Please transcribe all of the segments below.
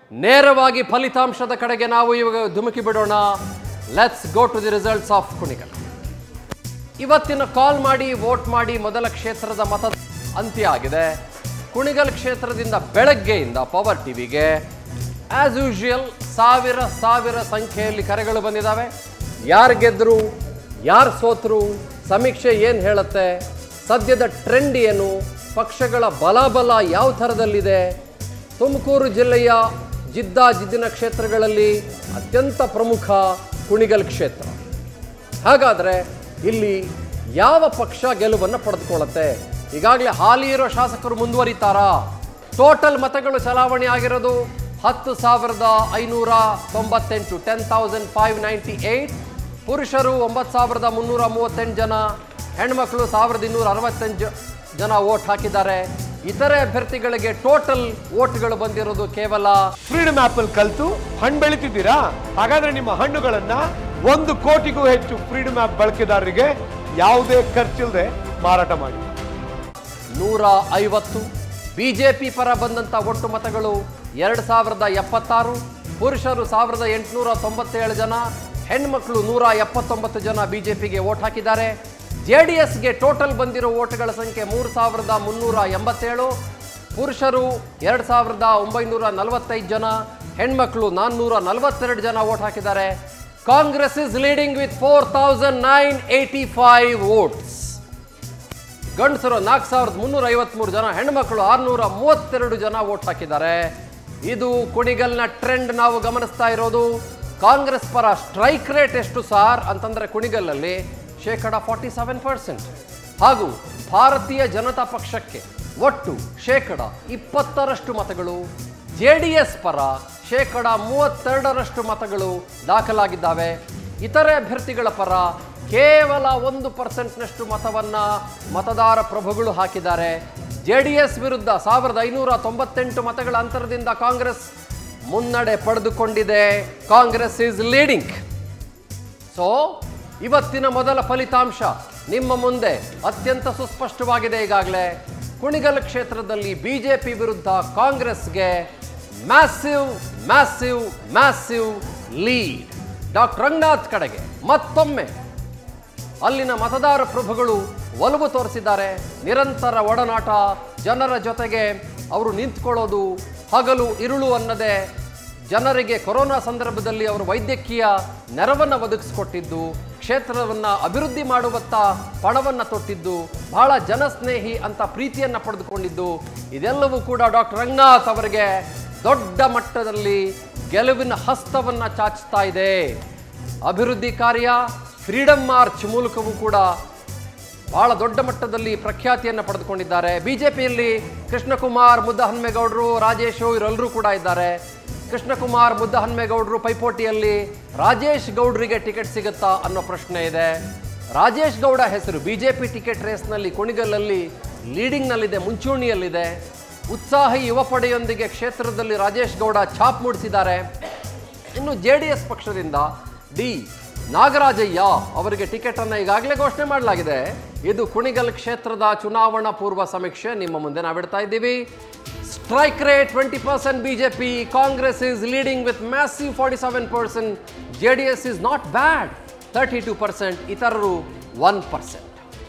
ನೇರವಾಗಿ ಫಲಿತಾಂಶದ ಕಡೆಗೆ ನಾವು ಇವಾಗ ಧುಮುಕಿ ಬಿಡೋಣ let's go to the results of Kunigal ಇವತ್ತಿನ ಕಾಲ್ ಮಾಡಿ ವೋಟ್ ಮಾಡಿ ಮೊದಲ ಕ್ಷೇತ್ರದ ಮತ ಅಂತ್ಯ ಆಗಿದೆ ಕುಣಿಗಲ್ ಕ್ಷೇತ್ರದಿಂದ ಬೆಳಗ್ಗೆಯಿಂದ ಪವರ್ ಟಿವಿಗೆ ಆಸ್ ಯೂಶುವಲ್ ಸಾವಿರ ಸಾವಿರ ಸಂಖ್ಯೆಯಲ್ಲಿ ಕರೆಗಳು ಬಂದಿದ್ದಾವೆ ಯಾರು ಗೆದ್ರು ಯಾರು ಸೋತರು ಸಮೀಕ್ಷೆ ಏನು ಹೇಳುತ್ತೆ ಸದ್ಯದ ಟ್ರೆಂಡ್ ಏನು ಪಕ್ಷಗಳ ಬಲಾಬಲ ಯಾವ ಥರದಲ್ಲಿದೆ ತುಮಕೂರು ಜಿಲ್ಲೆಯ ಜಿದ್ದ ಜಿದ್ದಿನ ಕ್ಷೇತ್ರಗಳಲ್ಲಿ ಅತ್ಯಂತ ಪ್ರಮುಖ ಕುಣಿಗಲ್ ಕ್ಷೇತ್ರ ಹಾಗಾದರೆ ಇಲ್ಲಿ ಯಾವ ಪಕ್ಷ ಗೆಲುವನ್ನು ಪಡೆದುಕೊಳ್ಳುತ್ತೆ ಈಗಾಗಲೇ ಹಾಲಿ ಇರೋ ಶಾಸಕರು ಮುಂದುವರಿತಾರಾ ಟೋಟಲ್ ಮತಗಳು ಚಲಾವಣೆ ಆಗಿರೋದು ಹತ್ತು ಸಾವಿರದ ಐನೂರ ತೊಂಬತ್ತೆಂಟು ten thousand five ninety eight ಪುರುಷರು ಒಂಬತ್ತು ಸಾವಿರದ ಮುನ್ನೂರ ಮೂವತ್ತೆಂಟು ಜನ ಹೆಣ್ಮಕ್ಳು ಸಾವಿರದ ಇನ್ನೂರ ಅರವತ್ತೆಂಟು ಜನ ವೋಟ್ ಹಾಕಿದ್ದಾರೆ ಇತರೆ ಅಭ್ಯರ್ಥಿಗಳಿಗೆ ಟೋಟಲ್ ವೋಟ್ಗಳು ಬಂದಿರೋದು ಕೇವಲ ಫ್ರೀಡಮ್ ಆಪ್ ಅಲ್ಲಿ ಕಲ್ತು ಹಣ್ಣು ಬೆಳಿತಿದ್ದೀರಾ ಹಾಗಾದ್ರೆ ನಿಮ್ಮ ಹಣ್ಣುಗಳನ್ನ ಒಂದು ಕೋಟಿಗೂ ಹೆಚ್ಚು ಫ್ರೀಡಮ್ ಆಪ್ ಬಳಕೆದಾರರಿಗೆ ಯಾವುದೇ ಖರ್ಚಿಲ್ಲದೆ ಮಾರಾಟ ಮಾಡಿ ನೂರ ಐವತ್ತು ಬಿಜೆಪಿ ಪರ ಬಂದಂಥ ಒಟ್ಟು ಮತಗಳು ಎರಡು ಸಾವಿರದ ಎಪ್ಪತ್ತಾರು ಪುರುಷರು ಸಾವಿರದ ಎಂಟುನೂರ ತೊಂಬತ್ತೇಳು ಜನ ಹೆಣ್ಮಕ್ಳು ನೂರ ಎಪ್ಪತ್ತೊಂಬತ್ತು ಜನ ಬಿಜೆಪಿಗೆ ವೋಟ್ ಹಾಕಿದ್ದಾರೆ ಜೆ ಡಿ ಎಸ್ಗೆ ಟೋಟಲ್ ಬಂದಿರೋ ವೋಟ್ಗಳ ಸಂಖ್ಯೆ ಮೂರು ಸಾವಿರದ ಮುನ್ನೂರ ಎಂಬತ್ತೇಳು ಪುರುಷರು ಎರಡು ಸಾವಿರದ ಒಂಬೈನೂರ ನಲವತ್ತೈದು ಜನ ಹೆಣ್ಮಕ್ಳು ನಾನ್ನೂರ ನಲವತ್ತೆರಡು ಜನ ವೋಟ್ ಹಾಕಿದ್ದಾರೆ Congress is leading with four thousand nine eighty five votes ಗಂಡಸರು ನಾಲ್ಕು ಸಾವಿರದ ಮುನ್ನೂರ ಐವತ್ಮೂರು ಜನ ಹೆಣ್ಮಕ್ಳು ಆರುನೂರ ಮೂವತ್ತೆರಡು ಜನ ವೋಟ್ ಹಾಕಿದ್ದಾರೆ ಇದು ಕುಣಿಗಲ್ನ ಟ್ರೆಂಡ್ ನಾವು ಗಮನಿಸ್ತಾ ಇರೋದು ಕಾಂಗ್ರೆಸ್ ಪರ ಸ್ಟ್ರೈಕ್ ರೇಟ್ ಎಷ್ಟು ಸಾರ್ ಅಂತಂದ್ರೆ ಕುಣಿಗಲ್ಲಲ್ಲಿ ಶೇಕಡ ಫಾರ್ಟಿ ಸೆವೆನ್ ಪರ್ಸೆಂಟ್ ಹಾಗೂ ಭಾರತೀಯ ಜನತಾ ಪಕ್ಷಕ್ಕೆ ಒಟ್ಟು ಶೇಕಡ ಇಪ್ಪತ್ತರಷ್ಟು ಮತಗಳು ಜೆ ಡಿ ಎಸ್ ಪರ ಶೇಕಡ ಮೂವತ್ತೆರಡರಷ್ಟು ಮತಗಳು ದಾಖಲಾಗಿದ್ದಾವೆ ಇತರೆ ಅಭ್ಯರ್ಥಿಗಳ ಪರ ಕೇವಲ ಒಂದು ಪರ್ಸೆಂಟ್ನಷ್ಟು ಮತವನ್ನ ಮತದಾರ ಪ್ರಭುಗಳು ಹಾಕಿದ್ದಾರೆ ಜೆ ಡಿ ಎಸ್ ವಿರುದ್ಧ ಸಾವಿರದ ಐನೂರ ತೊಂಬತ್ತೆಂಟು ಮತಗಳ ಅಂತರದಿಂದ ಕಾಂಗ್ರೆಸ್ ಮುನ್ನಡೆ ಪಡೆದುಕೊಂಡಿದೆ ಕಾಂಗ್ರೆಸ್ ಈಸ್ ಲೀಡಿಂಗ್ ಸೊ ಇವತ್ತಿನ ಮೊದಲ ಫಲಿತಾಂಶ ನಿಮ್ಮ ಮುಂದೆ ಅತ್ಯಂತ ಸುಸ್ಪಷ್ಟವಾಗಿದೆ ಈಗಾಗಲೇ ಕುಣಿಗಲ್ ಕ್ಷೇತ್ರದಲ್ಲಿ ಬಿಜೆಪಿ ವಿರುದ್ಧ ಕಾಂಗ್ರೆಸ್ಗೆ massive massive massive lead doctor Ranganath ಕಡೆಗೆ ಮತ್ತೊಮ್ಮೆ ಅಲ್ಲಿನ ಮತದಾರ ಪ್ರಭುಗಳು ಒಲವು ತೋರಿಸಿದ್ದಾರೆ ನಿರಂತರ ಒಡನಾಟ ಜನರ ಜೊತೆಗೆ ಅವರು ನಿಂತ್ಕೊಳ್ಳೋದು ಹಗಲು ಇರುಳು ಅನ್ನದೆ ಜನರಿಗೆ ಕೊರೋನಾ ಸಂದರ್ಭದಲ್ಲಿ ಅವರು ವೈದ್ಯಕೀಯ ನೆರವನ್ನು ಒದಗಿಸಿಕೊಟ್ಟಿದ್ದು ಕ್ಷೇತ್ರವನ್ನು ಅಭಿವೃದ್ಧಿ ಮಾಡುವತ್ತ ಪಣವನ್ನು ತೊಟ್ಟಿದ್ದು ಬಹಳ ಜನಸ್ನೇಹಿ ಅಂತ ಪ್ರೀತಿಯನ್ನು ಪಡೆದುಕೊಂಡಿದ್ದು ಇದೆಲ್ಲವೂ ಕೂಡ ಡಾಕ್ಟರ್ ರಂಗನಾಥ್ ಅವರಿಗೆ ದೊಡ್ಡ ಮಟ್ಟದಲ್ಲಿ ಗೆಲುವಿನ ಹಸ್ತವನ್ನು ಚಾಚ್ತಾ ಇದೆ ಅಭಿವೃದ್ಧಿ ಕಾರ್ಯ ಫ್ರೀಡಮ್ ಮಾರ್ಚ್ ಮೂಲಕವೂ ಕೂಡ ಬಹಳ ದೊಡ್ಡ ಮಟ್ಟದಲ್ಲಿ ಪ್ರಖ್ಯಾತಿಯನ್ನು ಪಡೆದುಕೊಂಡಿದ್ದಾರೆ ಬಿಜೆಪಿಯಲ್ಲಿ ಕೃಷ್ಣಕುಮಾರ್ ಮುದ್ದಹನ್ಮೇಗೌಡರು ರಾಜೇಶು ಇವರೆಲ್ಲರೂ ಕೂಡ ಇದ್ದಾರೆ ಕೃಷ್ಣಕುಮಾರ್ ಮುದ್ದಹನ್ಮೇಗೌಡರು ಪೈಪೋಟಿಯಲ್ಲಿ ರಾಜೇಶ್ ಗೌಡ್ರಿಗೆ ಟಿಕೆಟ್ ಸಿಗುತ್ತಾ ಅನ್ನೋ ಪ್ರಶ್ನೆ ಇದೆ ರಾಜೇಶ್ ಗೌಡ ಹೆಸರು ಬಿಜೆಪಿ ಟಿಕೆಟ್ ರೇಸ್ನಲ್ಲಿ ಕುಣಿಗಲ್ಲಲ್ಲಿ ಲೀಡಿಂಗ್ನಲ್ಲಿದೆ ಮುಂಚೂಣಿಯಲ್ಲಿದೆ ಉತ್ಸಾಹಿ ಯುವ ಪಡೆಯೊಂದಿಗೆ ಕ್ಷೇತ್ರದಲ್ಲಿ ರಾಜೇಶ್ ಗೌಡ ಛಾಪ್ ಮೂಡಿಸಿದ್ದಾರೆ ಇನ್ನು ಜೆ ಡಿ ಎಸ್ ಪಕ್ಷದಿಂದ ಡಿ ನಾಗರಾಜಯ್ಯ ಅವರಿಗೆ ಟಿಕೆಟ್ ಅನ್ನು ಈಗಾಗಲೇ ಘೋಷಣೆ ಮಾಡಲಾಗಿದೆ ಇದು ಕುಣಿಗಲ್ ಕ್ಷೇತ್ರದ ಚುನಾವಣಾ ಪೂರ್ವ ಸಮೀಕ್ಷೆ ನಿಮ್ಮ ಮುಂದೆ ನಾವಿಡ್ತಾ ಇದ್ದೀವಿ strike rate twenty percent BJP Congress is leading with massive forty seven percent J D S is not bad thirty two percent ಇತರರು ಒನ್ ಪರ್ಸೆಂಟ್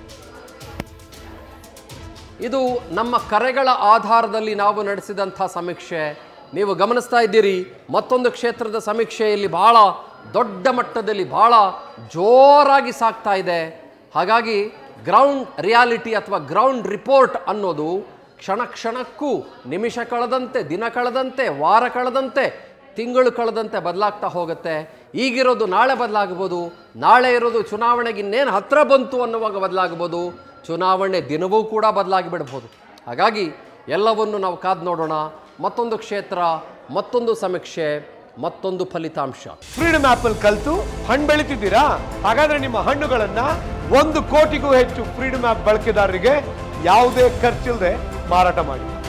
ಇದು ನಮ್ಮ ಕರೆಗಳ ಆಧಾರದಲ್ಲಿ ನಾವು ನಡೆಸಿದಂಥ ಸಮೀಕ್ಷೆ ನೀವು ಗಮನಿಸ್ತಾ ಇದ್ದೀರಿ ಮತ್ತೊಂದು ಕ್ಷೇತ್ರದ ಸಮೀಕ್ಷೆಯಲ್ಲಿ ಬಹಳ ದೊಡ್ಡ ಮಟ್ಟದಲ್ಲಿ ಬಹಳ ಜೋರಾಗಿ ಸಾಗ್ತಾ ಇದೆ ಹಾಗಾಗಿ ಗ್ರೌಂಡ್ ರಿಯಾಲಿಟಿ ಅಥವಾ ಗ್ರೌಂಡ್ ರಿಪೋರ್ಟ್ ಅನ್ನೋದು ಕ್ಷಣ ಕ್ಷಣಕ್ಕೂ ನಿಮಿಷ ಕಳೆದಂತೆ ದಿನ ಕಳೆದಂತೆ ವಾರ ಕಳೆದಂತೆ ತಿಂಗಳು ಕಳೆದಂತೆ ಬದಲಾಗ್ತಾ ಹೋಗುತ್ತೆ ಈಗಿರೋದು ನಾಳೆ ಬದಲಾಗ್ಬೋದು ನಾಳೆ ಇರೋದು ಚುನಾವಣೆಗೆ ಇನ್ನೇನು ಹತ್ರ ಬಂತು ಅನ್ನುವಾಗ ಬದಲಾಗ್ಬೋದು ಚುನಾವಣೆ ದಿನವೂ ಕೂಡ ಬದಲಾಗಿ ಬಿಡ್ಬೋದು ಹಾಗಾಗಿ ಎಲ್ಲವನ್ನು ನಾವು ಕಾದು ನೋಡೋಣ ಮತ್ತೊಂದು ಕ್ಷೇತ್ರ ಮತ್ತೊಂದು ಸಮೀಕ್ಷೆ ಮತ್ತೊಂದು ಫಲಿತಾಂಶ ಫ್ರೀಡಮ್ ಆಪ್ ಅಲ್ಲಿ ಕಲ್ತು ಹಣ್ಣು ಬೆಳಿತಿದ್ದೀರಾ ಹಾಗಾದ್ರೆ ನಿಮ್ಮ ಹಣ್ಣುಗಳನ್ನ ಒಂದು ಕೋಟಿಗೂ ಹೆಚ್ಚು ಫ್ರೀಡಮ್ ಆಪ್ ಬಳಕೆದಾರರಿಗೆ ಯಾವುದೇ ಖರ್ಚಿಲ್ಲದೆ ಮಾರಾಟ ಮಾಡಿ